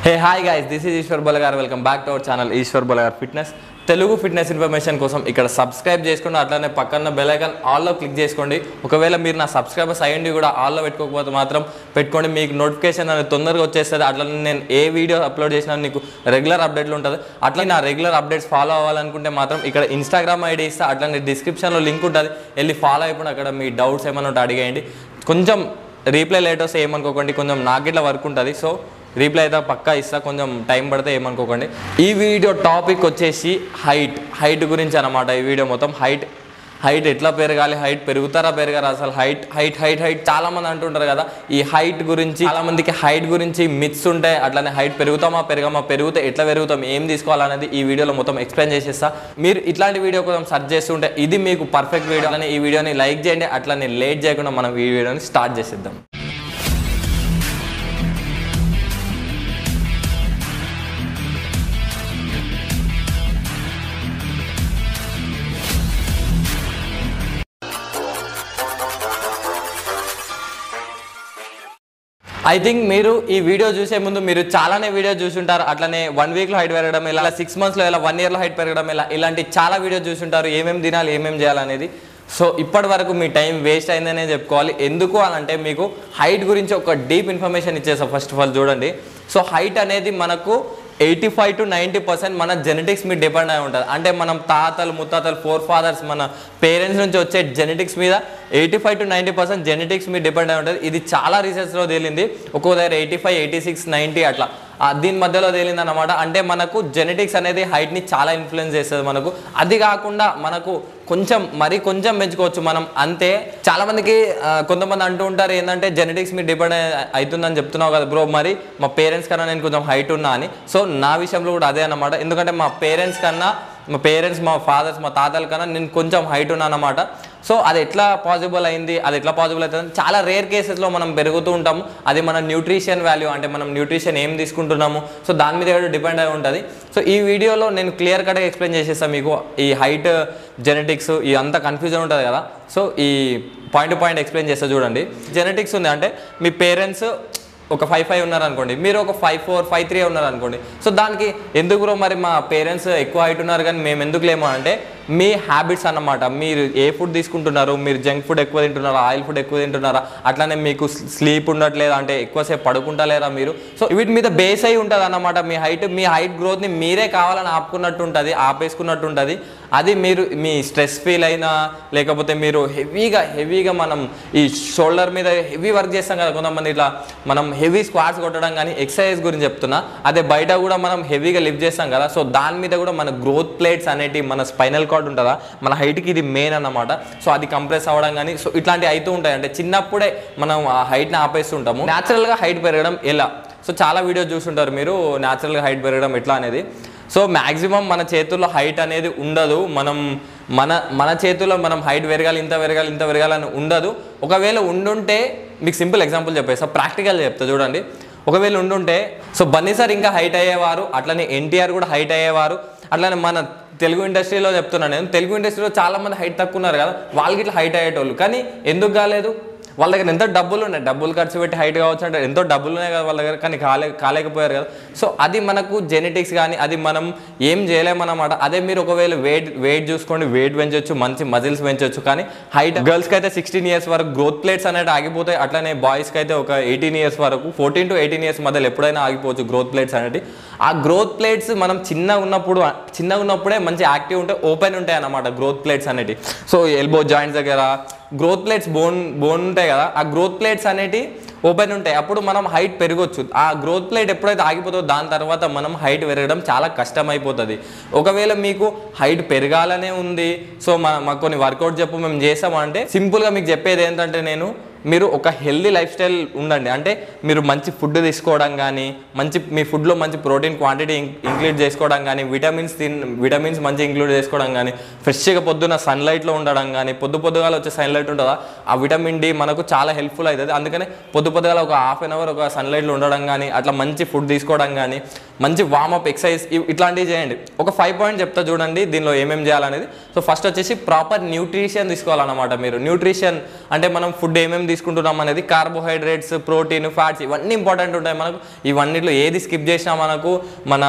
hey hi guys this is Eshwar Bolagaru welcome back to our channel Eshwar Bolagaru fitness Telugu fitness information కోసం ఇక్కడ subscribe చేసుకోండి అట్లానే పక్కన బెల్ ఐకాన్ ఆల్లో క్లిక్ చేసుకోండి ఒకవేళ మీరు నా సబ్స్క్రైబర్స్ అయ్యండి కూడా ఆల్లో పెట్టుకోకపోతే మాత్రం పెట్టుకోండి మీకు నోటిఫికేషన్ అనేది తొందరగా వచ్చేస్తుంది అట్లనే నేను ఏ వీడియో అప్లోడ్ చేసినా నీకు రెగ్యులర్ అప్డేట్లు ఉంటుంది అట్లా నా రెగ్యులర్ అప్డేట్స్ ఫాలో అవ్వాలనుకుంటే మాత్రం ఇక్కడ ఇన్స్టాగ్రామ్ ఐడి ఇస్తా అట్లనే డిస్క్రిప్షన్లో లింక్ ఉంటుంది వెళ్ళి ఫాలో అయిపోయి అక్కడ మీ డౌట్స్ ఏమైనా ఉంటే అడిగేయండి కొంచెం రీప్లై లేట్ వస్తే ఏమనుకోకండి కొంచెం నాకు ఇట్లా వర్క్ ఉంటుంది సో రీప్లై అయితే పక్కా ఇస్తా కొంచెం టైం పడితే ఏమనుకోకండి ఈ వీడియో టాపిక్ వచ్చేసి హైట్ హైట్ గురించి అనమాట ఈ వీడియో మొత్తం హైట్ హైట్ ఎట్లా పెరగాలి హైట్ పెరుగుతారా పెరగారా అసలు హైట్ హైట్ హైట్ హైట్ చాలా మంది అంటుంటారు కదా ఈ హైట్ గురించి చాలా మందికి హైట్ గురించి మిత్స్ ఉంటాయి అట్లానే హైట్ పెరుగుతామా పెరగమా పెరిగితే ఎట్లా పెరుగుతాం ఏం తీసుకోవాలనేది ఈ వీడియోలో మొత్తం ఎక్స్ప్లెయిన్ చేసేస్తా మీరు ఇట్లాంటి వీడియో కోసం సెర్చ్ చేస్తుంటే ఇది మీకు పర్ఫెక్ట్ వీడియో అట్లానే ఈ వీడియోని లైక్ చేయండి అట్లానే లేట్ చేయకుండా మనం ఈ వీడియోని స్టార్ట్ చేసేద్దాం ఐ థింక్ మీరు ఈ వీడియో చూసే ముందు మీరు చాలానే వీడియో చూసుంటారు అట్లనే వన్ వీక్లో హైట్ పెరగడం ఎలా సిక్స్ మంత్స్లో ఎలా వన్ ఇయర్లో హైట్ పెరగడం ఎలా ఇలాంటి చాలా వీడియో చూసుంటారు ఏమేమి తినాలి ఏమేమి చేయాలనేది సో ఇప్పటి వరకు మీ టైం వేస్ట్ అయిందనే చెప్పుకోవాలి ఎందుకు అని అంటే మీకు హైట్ గురించి ఒక డీప్ ఇన్ఫర్మేషన్ ఇచ్చేసా ఫస్ట్ ఆఫ్ ఆల్ చూడండి సో హైట్ అనేది మనకు eighty five to ninety percent మన జెనెటిక్స్ మీద డిపెండ్ అయి ఉంటుంది అంటే మనం తాతలు ముత్తాతలు ఫోర్ ఫాదర్స్ మన పేరెంట్స్ నుంచి వచ్చే జెనెటిక్స్ మీద eighty five to ninety percent genetics మీద డిపెండ్ అయి ఉంటుంది ఇది చాలా రీసెర్చ్లో తేలింది ఒక్కో దగ్గర eighty five eighty six ninety అట్లా ఆ దీని మధ్యలో తేలింది అనమాట అంటే మనకు జెనెటిక్స్ అనేది హైట్ని చాలా ఇన్ఫ్లుయెన్స్ చేస్తుంది మనకు అది కాకుండా మనకు కొంచెం మరి కొంచెం పెంచుకోవచ్చు మనం అంతే చాలా మందికి ఆ, కొంతమంది అంటూ ఉంటారు ఏంటంటే జెనెటిక్స్ మీద డిపెండ్ అవుతుందని చెప్తున్నావు కదా బ్రో మరి మా పేరెంట్స్ కన్నా నేను కొంచెం హైట్ ఉన్నా అని సో నా విషయంలో కూడా అదే అనమాట ఎందుకంటే మా పేరెంట్స్ కన్నా మా పేరెంట్స్ మా ఫాదర్స్ మా తాతల కన్నా నేను కొంచెం హైట్ ఉన్నాను అనమాట సో అది ఎట్లా పాసిబుల్ అయింది అది ఎట్లా పాసిబుల్ అవుతుంది చాలా రేర్ కేసెస్లో మనం పెరుగుతూ ఉంటాము అది మన న్యూట్రిషన్ వాల్యూ అంటే మనం న్యూట్రిషన్ ఏం తీసుకుంటున్నాము సో దాని మీద కూడా డిపెండ్ అయి ఉంటుంది సో ఈ వీడియోలో నేను క్లియర్ కట్గా ఎక్స్ప్లెయిన్ చేసేస్తాను మీకు ఈ హైట్ జెనెటిక్స్ ఈ అంత కన్ఫ్యూజన్ ఉంటుంది కదా సో ఈ పాయింట్ పాయింట్ ఎక్స్ప్లెయిన్ చేస్తా చూడండి జెనెటిక్స్ ఉంది అంటే మీ పేరెంట్స్ ఒక ఫైవ్ ఫైవ్ ఉన్నారు అనుకోండి మీరు ఒక ఫైవ్ ఫోర్ ఫైవ్ త్రీ ఉన్నారు అనుకోండి సో దానికి ఎందుకు బ్రో మరి మా పేరెంట్స్ ఎక్కువ హైట్ ఉన్నారు కానీ మేము ఎందుకు లేము అంటే మీ హ్యాబిట్స్ అన్నమాట మీరు ఏ ఫుడ్ తీసుకుంటున్నారు మీరు జంక్ ఫుడ్ ఎక్కువ తింటున్నారా ఆయిల్ ఫుడ్ ఎక్కువ తింటున్నారా అట్లానే మీకు స్లీప్ ఉండట్లేదా అంటే ఎక్కువసేపు పడుకుంటలేరా మీరు సో వీటి మీద బేస్ అయి ఉంటుంది అన్నమాట మీ హైట్ మీ హైట్ గ్రోత్ని మీరే కావాలని ఆపుకున్నట్టు ఉంటుంది ఆపేసుకున్నట్టు ఉంటుంది అది మీరు మీ స్ట్రెస్ ఫీల్ అయినా లేకపోతే మీరు హెవీగా హెవీగా మనం ఈ షోల్డర్ మీద హెవీ వర్క్ చేస్తాం కదా కొంతమంది ఇట్లా మనం హెవీ స్క్వాట్స్ కొట్టడం కానీ ఎక్సర్సైజ్ గురించి చెప్తున్నా అదే బయట కూడా మనం హెవీగా లిఫ్ట్ చేస్తాం కదా సో దాని మీద కూడా మన గ్రోత్ ప్లేట్స్ అనేటివి మన స్పైనల్ కార్డ్ ఉంటుందా మన హైట్కి ఇది మెయిన్ అన్నమాట సో అది కంప్రెస్ అవ్వడం కానీ సో ఇట్లాంటివి అవుతూ ఉంటాయి అంటే చిన్నప్పుడే మనం ఆ హైట్ని ఆపేస్తుంటాము న్యాచురల్గా హైట్ పెరగడం ఎలా సో చాలా వీడియోస్ చూస్తుంటారు మీరు న్యాచురల్గా హైట్ పెరగడం ఎట్లా అనేది సో మ్యాక్సిమం మన చేతుల్లో హైట్ అనేది ఉండదు మనం మన మన చేతుల్లో మనం హైట్ పెరగాలి ఇంత పెరగాలి ఇంత పెరగాలని ఉండదు ఒకవేళ ఉండుంటే మీకు సింపుల్ ఎగ్జాంపుల్ చెప్పేస్తా ప్రాక్టికల్ చెప్తా చూడండి ఒకవేళ ఉండుంటే సో బన్నీ సార్ ఇంకా హైట్ అయ్యేవారు అట్లనే ఎన్టీఆర్ కూడా హైట్ అయ్యేవారు అట్లనే మన తెలుగు ఇండస్ట్రీలో చెప్తున్నాను నేను తెలుగు ఇండస్ట్రీలో చాలా మంది హైట్ తక్కువ ఉన్నారు కదా వాళ్ళకి ఇట్లా హైట్ అయ్యేటోళ్ళు కానీ ఎందుకు కాలేదు వాళ్ళ దగ్గర ఎంతో డబ్బులు ఉన్నాయి డబ్బులు ఖర్చు పెట్టి హైట్ కావచ్చు అంటే ఎంతో డబ్బులు ఉన్నాయి కదా వాళ్ళ దగ్గర కానీ కాలే కాలేకపోయారు కదా సో అది మనకు జెనెటిక్స్ కానీ అది మనం ఏం చేయలేమన్నమాట అదే మీరు ఒకవేళ వెయిట్ వెయిట్ చూసుకోండి వెయిట్ పెంచవచ్చు మంచి మజిల్స్ పెంచవచ్చు కానీ హైట్ గర్ల్స్కి అయితే సిక్స్టీన్ ఇయర్స్ వరకు గ్రోత్ ప్లేట్స్ అనేవి ఆగిపోతాయి అట్లనే బాయ్స్కి అయితే ఒక ఎయిటీన్ ఇయర్స్ వరకు ఫోర్టీన్ టు ఎయిటీన్ ఇయర్స్ మధ్యలో ఎప్పుడైనా ఆగిపోవచ్చు గ్రోత్ ప్లేట్స్ అనేవి ఆ గ్రోత్ ప్లేట్స్ మనం చిన్నగా ఉన్నప్పుడు చిన్నగా ఉన్నప్పుడే మంచి యాక్టివ్ ఉంటే ఓపెన్ ఉంటాయి అన్నమాట గ్రోత్ ప్లేట్స్ అనేవి సో ఎల్బో జాయింట్స్ దగ్గర గ్రోత్ ప్లేట్స్ బోన్ బోన్ ఉంటాయి కదా ఆ గ్రోత్ ప్లేట్స్ అనేటివి ఓపెన్ ఉంటాయి అప్పుడు మనం హైట్ పెరగొచ్చు ఆ గ్రోత్ ప్లేట్ ఎప్పుడైతే ఆగిపోతుందో దాని తర్వాత మనం హైట్ పెరగడం చాలా కష్టమైపోతుంది ఒకవేళ మీకు హైట్ పెరగాలనే ఉంది సో మా మాకు కొన్ని వర్కౌట్ చెప్పు మేము చేసామంటే సింపుల్గా మీకు చెప్పేది ఏంటంటే నేను మీరు ఒక హెల్దీ లైఫ్ స్టైల్ ఉండండి అంటే మీరు మంచి ఫుడ్ తీసుకోవడం కానీ మంచి మీ ఫుడ్లో మంచి ప్రోటీన్ క్వాంటిటీ ఇంక్లూడ్ చేసుకోవడం కానీ విటమిన్స్ తిన్ విటమిన్స్ మంచి ఇంక్లూడ్ చేసుకోవడం కానీ ఫ్రెష్గా పొద్దున్న సన్లైట్లో ఉండడం కానీ పొద్దు పొద్దుగాల వచ్చే సన్లైట్ ఉంటుందా ఆ విటమిన్ డి మనకు చాలా హెల్ప్ఫుల్ అవుతుంది అందుకనే పొద్దు పొద్దుగాల ఒక హాఫ్ అన్ అవర్ ఒక సన్లైట్లో ఉండడం కానీ అట్లా మంచి ఫుడ్ తీసుకోవడం కానీ మంచి వార్మప్ ఎక్సర్సైజ్ ఇట్లాంటివి చేయండి ఒక ఫైవ్ పాయింట్ చెప్తా చూడండి దీనిలో ఏమేమి చేయాలనేది సో ఫస్ట్ వచ్చేసి ప్రాపర్ న్యూట్రిషన్ తీసుకోవాలన్నమాట మీరు న్యూట్రిషన్ అంటే మనం ఫుడ్ ఏమేమి తీసుకుంటున్నాం అనేది కార్బోహైడ్రేట్స్ ప్రోటీన్ ఫ్యాట్స్ ఇవన్నీ ఇంపార్టెంట్ ఉంటాయి మనకు ఇవన్నిట్లో ఏది స్కిప్ చేసినా మనకు మన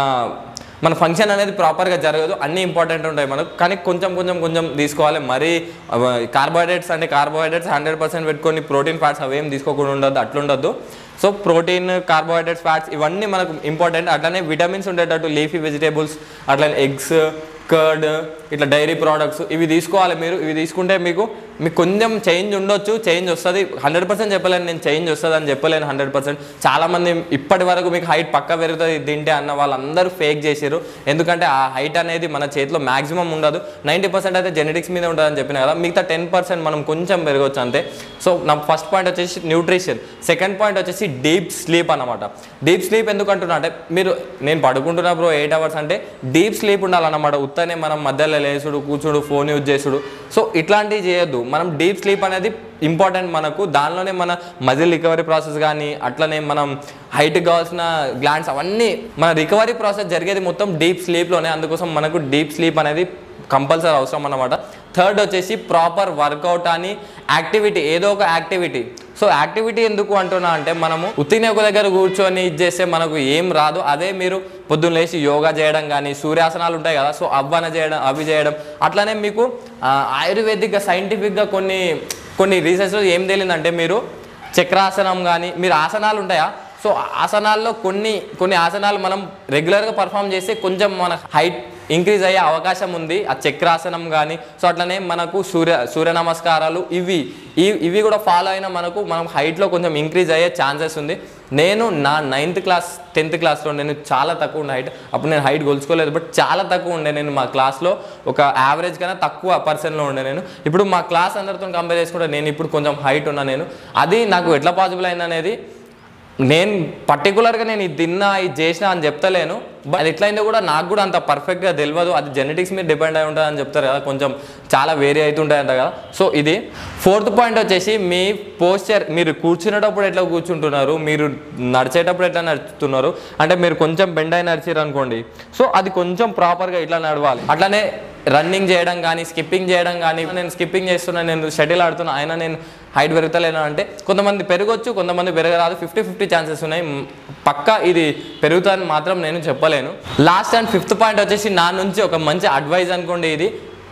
మన ఫంక్షన్ అనేది ప్రాపర్గా జరగదు అన్నీ ఇంపార్టెంట్ ఉంటాయి మనకు కానీ కొంచెం కొంచెం కొంచెం తీసుకోవాలి మరీ కార్బోహైడ్రేట్స్ అంటే కార్బోహైడ్రేట్స్ హండ్రెడ్ పర్సెంట్ పెట్టుకొని ప్రోటీన్ ఫ్యాట్స్ అవేం తీసుకోకుండా ఉండదు అట్లుండద్దు సో ప్రోటీన్ కార్బోహైడ్రేట్స్ ఫ్యాట్స్ ఇవన్నీ మనకు ఇంపార్టెంట్ అట్లనే విటమిన్స్ ఉండేటట్టు లీఫీ వెజిటేబుల్స్ అట్లనే ఎగ్స్ కర్డ్ ఇట్లా డైరీ ప్రోడక్ట్స్ ఇవి తీసుకోవాలి మీరు ఇవి తీసుకుంటే మీకు మీకు కొంచెం చేంజ్ ఉండొచ్చు చేంజ్ వస్తుంది హండ్రెడ్ పర్సెంట్ చెప్పలేను నేను చేంజ్ వస్తుంది అని చెప్పలేను హండ్రెడ్ పర్సెంట్ చాలామంది ఇప్పటి వరకు మీకు హైట్ పక్క పెరుగుతుంది తింటే అన్న వాళ్ళందరూ ఫేక్ చేసారు ఎందుకంటే ఆ హైట్ అనేది మన చేతిలో మాక్సిమం ఉండదు నైంటీ పర్సెంట్ అయితే జెనెటిక్స్ మీద ఉంటుందని చెప్పిన కదా మిగతా టెన్ పర్సెంట్ మనం కొంచెం పెరగవచ్చు అంతే సో నా ఫస్ట్ పాయింట్ వచ్చేసి న్యూట్రిషన్ సెకండ్ పాయింట్ వచ్చేసి డీప్ స్లీప్ అనమాట డీప్ స్లీప్ ఎందుకు అంటున్నా అంటే మీరు నేను పడుకుంటున్నా బ్రో ఎయిట్ అవర్స్ అంటే డీప్ స్లీప్ ఉండాలన్నమాట ఉత్తనే మనం మధ్యలో లేచుడు కూర్చుడు ఫోన్ యూజ్ చేసుడు సో ఇట్లాంటివి చేయొద్దు మనం డీప్ స్లీప్ అనేది ఇంపార్టెంట్ మనకు దానిలోనే మన మజిల్ రికవరీ ప్రాసెస్ కానీ అట్లనే మనం హైట్కి కావాల్సిన గ్లాండ్స్ అవన్నీ మన రికవరీ ప్రాసెస్ జరిగేది మొత్తం డీప్ స్లీప్లోనే అందుకోసం మనకు డీప్ స్లీప్ అనేది కంపల్సరీ అవసరం అన్నమాట థర్డ్ వచ్చేసి ప్రాపర్ వర్కౌట్ అని యాక్టివిటీ ఏదో ఒక యాక్టివిటీ సో యాక్టివిటీ ఎందుకు అంటున్నా అంటే మనము ఉత్తిని ఒక దగ్గర కూర్చొని ఇది చేస్తే మనకు ఏం రాదు అదే మీరు పొద్దున్న లేచి యోగా చేయడం కానీ సూర్యాసనాలు ఉంటాయి కదా సో అవ్వన చేయడం అవి చేయడం అట్లనే మీకు ఆ, ఆయుర్వేదిక్గా సైంటిఫిక్గా కొన్ని కొన్ని రీసెర్చ్లో ఏం తేలిందంటే మీరు చక్రాసనం కానీ మీరు ఆసనాలు ఉంటాయా సో ఆసనాల్లో కొన్ని కొన్ని ఆసనాలు మనం రెగ్యులర్గా పర్ఫామ్ చేస్తే కొంచెం మన హైట్ ఇంక్రీజ్ అయ్యే అవకాశం ఉంది ఆ చక్రాసనం కానీ సో అట్లనే మనకు సూర్య సూర్య నమస్కారాలు ఇవి ఇవి ఇవి కూడా ఫాలో అయినా మనకు మనం హైట్లో కొంచెం ఇంక్రీజ్ అయ్యే ఛాన్సెస్ ఉంది నేను నా నైన్త్ క్లాస్ టెన్త్ క్లాస్లో నేను చాలా తక్కువ ఉండే హైట్ అప్పుడు నేను హైట్ కొలుచుకోలేదు బట్ చాలా తక్కువ ఉండే నేను మా క్లాస్లో ఒక యావరేజ్ కన్నా తక్కువ పర్సన్లో ఉండే నేను ఇప్పుడు మా క్లాస్ అందరితో కంపేర్ చేసుకుంటే నేను ఇప్పుడు కొంచెం హైట్ ఉన్నా నేను అది నాకు ఎట్లా పాసిబుల్ అయింది అనేది నేను పర్టికులర్గా నేను ఇది తిన్నా ఇది చేసిన అని చెప్తలేను బట్ అది ఎట్లయిందో కూడా నాకు కూడా అంత పర్ఫెక్ట్గా తెలియదు అది జెనెటిక్స్ మీద డిపెండ్ అయి ఉంటుంది అని చెప్తారు కదా కొంచెం చాలా వేరీ అవుతుంటాయంట కదా సో ఇది ఫోర్త్ పాయింట్ వచ్చేసి మీ పోస్చర్ మీరు కూర్చునేటప్పుడు ఎట్లా కూర్చుంటున్నారు మీరు నడిచేటప్పుడు ఎట్లా నడుస్తున్నారు అంటే మీరు కొంచెం బెండ్ అయి నడిచారు అనుకోండి సో అది కొంచెం ప్రాపర్గా ఇట్లా నడవాలి అట్లానే రన్నింగ్ చేయడం కానీ స్కిప్పింగ్ చేయడం కానీ నేను స్కిప్పింగ్ చేస్తున్నా నేను షటిల్ ఆడుతున్నా అయినా నేను హైట్ పెరుగుతలేను అంటే కొంతమంది పెరగొచ్చు కొంతమంది పెరగరాదు ఫిఫ్టీ ఫిఫ్టీ ఛాన్సెస్ ఉన్నాయి మ్, పక్కా ఇది పెరుగుతుందని మాత్రం నేను చెప్పలేను లాస్ట్ అండ్ ఫిఫ్త్ పాయింట్ వచ్చేసి నా నుంచి ఒక మంచి అడ్వైజ్ అనుకోండి ఇది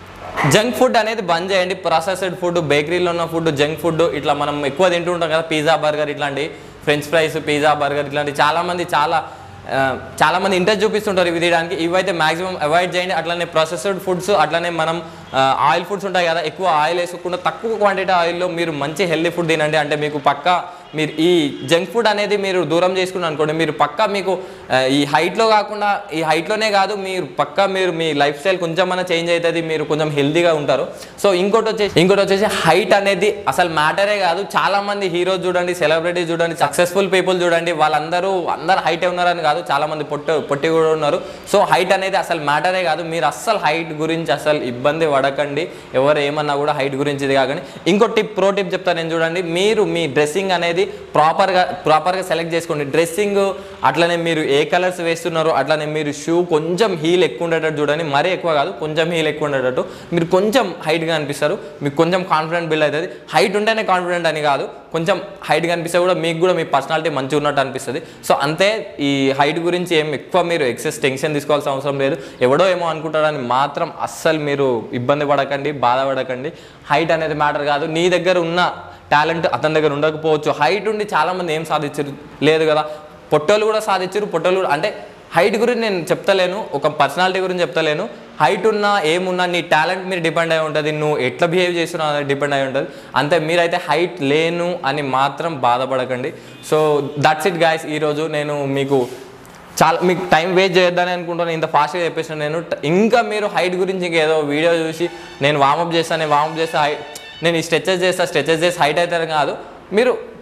జంక్ ఫుడ్ అనేది బంద్ చేయండి ప్రాసెస్డ్ ఫుడ్ బేకరీలో ఉన్న ఫుడ్ జంక్ ఫుడ్ ఇట్లా మనం ఎక్కువ తింటూ ఉంటాం కదా పిజ్జా బర్గర్ ఇట్లాంటి ఫ్రెంచ్ ఫ్రైస్ పిజ్జా బర్గర్ ఇట్లాంటి చాలామంది చాలా ఆ, చాలా మంది ఇంట్రెస్ట్ చూపిస్తుంటారు ఇవి తీయడానికి ఇవైతే మాక్సిమం అవాయిడ్ చేయండి అట్లనే ప్రాసెస్డ్ ఫుడ్స్ అట్లనే మనం ఆయిల్ ఫుడ్స్ ఉంటాయి కదా ఎక్కువ ఆయిల్ వేసుకోకుండా తక్కువ క్వాంటిటీ ఆయిల్లో మీరు మంచి హెల్దీ ఫుడ్ తినండి అంటే మీకు పక్కా మీరు ఈ జంక్ ఫుడ్ అనేది మీరు దూరం చేసుకున్నారు అనుకోండి మీరు పక్కా మీకు ఆ, ఈ హైట్లో కాకుండా ఈ హైట్లోనే కాదు మీరు పక్కా మీరు మీ లైఫ్ స్టైల్ కొంచెం అన్న చేంజ్ అవుతుంది మీరు కొంచెం హెల్తీగా ఉంటారు సో ఇంకోటి వచ్చేసి ఇంకోటి వచ్చేసి హైట్ అనేది అసలు మ్యాటరే కాదు చాలా మంది హీరోస్ చూడండి సెలబ్రిటీస్ చూడండి సక్సెస్ఫుల్ పీపుల్ చూడండి వాళ్ళందరూ అందరు హైట్ ఉన్నారని కాదు చాలా మంది పొట్టు పొట్టి కూడా ఉన్నారు సో హైట్ అనేది అసలు మ్యాటరే కాదు మీరు అస్సలు హైట్ గురించి అసలు ఇబ్బంది పడకండి ఎవరు ఏమన్నా కూడా హైట్ గురించి ఇది కాకండి ఇంకో టిప్ ప్రో టిప్ చెప్తాను నేను చూడండి మీరు మీ డ్రెస్సింగ్ అనేది ప్రాపర్గా ప్రాపర్గా సెలెక్ట్ చేసుకోండి డ్రెస్సింగ్ అట్లనే మీరు ఏ కలర్స్ వేస్తున్నారో అట్లనే మీరు షూ కొంచెం హీల్ ఎక్కువ ఉండేటట్టు చూడండి మరీ ఎక్కువ కాదు కొంచెం హీల్ ఎక్కువ ఉండేటట్టు మీరు కొంచెం హైట్గా అనిపిస్తారు మీకు కొంచెం కాన్ఫిడెంట్ బిల్డ్ అవుతుంది హైట్ ఉంటేనే కాన్ఫిడెంట్ అని కాదు కొంచెం హైట్గా అనిపిస్తే కూడా మీకు కూడా మీ పర్సనాలిటీ మంచిగా ఉన్నట్టు అనిపిస్తుంది సో అంతే ఈ హైట్ గురించి ఏం ఎక్కువ మీరు ఎక్సెస్ టెన్షన్ తీసుకోవాల్సిన అవసరం లేదు ఎవడో ఏమో అనుకుంటాడని మాత్రం అస్సలు మీరు ఇబ్బంది పడకండి బాధపడకండి హైట్ అనేది మ్యాటర్ కాదు నీ దగ్గర ఉన్న టాలెంట్ అతని దగ్గర ఉండకపోవచ్చు హైట్ ఉండి చాలామంది ఏం సాధించారు లేదు కదా పొట్టోళ్ళు కూడా సాధించారు పొట్టోళ్ళు కూడా అంటే హైట్ గురించి నేను చెప్తలేను ఒక పర్సనాలిటీ గురించి చెప్తలేను హైట్ ఉన్నా ఏమున్నా నీ టాలెంట్ మీద డిపెండ్ అయి ఉంటుంది నువ్వు ఎట్లా బిహేవ్ చేస్తున్నావు అనేది డిపెండ్ అయి ఉంటుంది అంతే మీరైతే హైట్ లేను అని మాత్రం బాధపడకండి సో దట్స్ ఇట్ గాయస్ ఈరోజు నేను మీకు చాలా మీకు టైం వేస్ట్ చేయొద్దని అనుకుంటున్నాను ఇంత ఫాస్ట్గా చెప్పేసిన నేను ట- ఇంకా మీరు హైట్ గురించి ఇంకేదో వీడియో చూసి నేను వామప్ చేస్తాను నేను వామప్ చేస్తా హై నేను ఈ స్ట్రెచెస్ చేస్తా స్ట్రెచెస్ చేసి హైట్ అవుతారు కాదు మీరు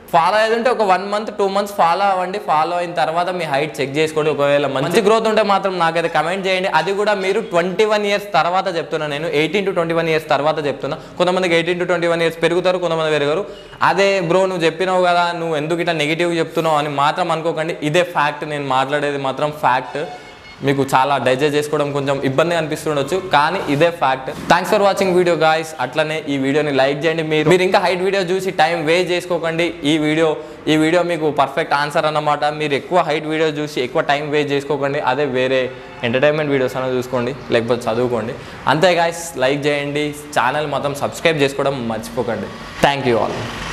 ఫాలో అయ్యేది ఉంటే ఒక one month two months follow అవ్వండి ఫాలో అయిన తర్వాత మీ హైట్ చెక్ చేసుకోండి ఒకవేళ మంచి గ్రోత్ ఉంటే మాత్రం నాకైతే కమెంట్ చేయండి అది కూడా మీరు ట్వంటీ వన్ ఇయర్స్ తర్వాత చెప్తున్నా నేను eighteen to twenty one years తర్వాత చెప్తున్నా కొంతమందికి eighteen to twenty one years పెరుగుతారు కొంతమంది పెరగరు అదే బ్రో నువ్వు చెప్పినావు కదా నువ్వు ఎందుకు ఇట్లా నెగిటివ్ చెప్తున్నావు అని మాత్రం అనుకోకండి ఇదే ఫ్యాక్ట్ నేను మాట్లాడేది మాత్రం ఫ్యాక్ట్ మీకు చాలా డైజెస్ట్ చేసుకోవడం కొంచెం ఇబ్బంది అనిపిస్తుండొచ్చు కానీ ఇదే fact thanks for watching video guys అట్లనే ఈ వీడియోని లైక్ చేయండి మీరు మీరు ఇంకా హైట్ వీడియో చూసి టైం వేస్ట్ చేసుకోకండి ఈ వీడియో ఈ వీడియో మీకు పర్ఫెక్ట్ ఆన్సర్ అన్నమాట మీరు ఎక్కువ హైట్ వీడియో చూసి ఎక్కువ టైం వేస్ట్ చేసుకోకండి అదే వేరే ఎంటర్టైన్మెంట్ వీడియోస్ అనేది చూసుకోండి లేకపోతే చదువుకోండి అంతే గాయస్ లైక్ చేయండి ఛానల్ మొత్తం సబ్స్క్రైబ్ చేసుకోవడం మర్చిపోకండి థ్యాంక్ యూ ఆల్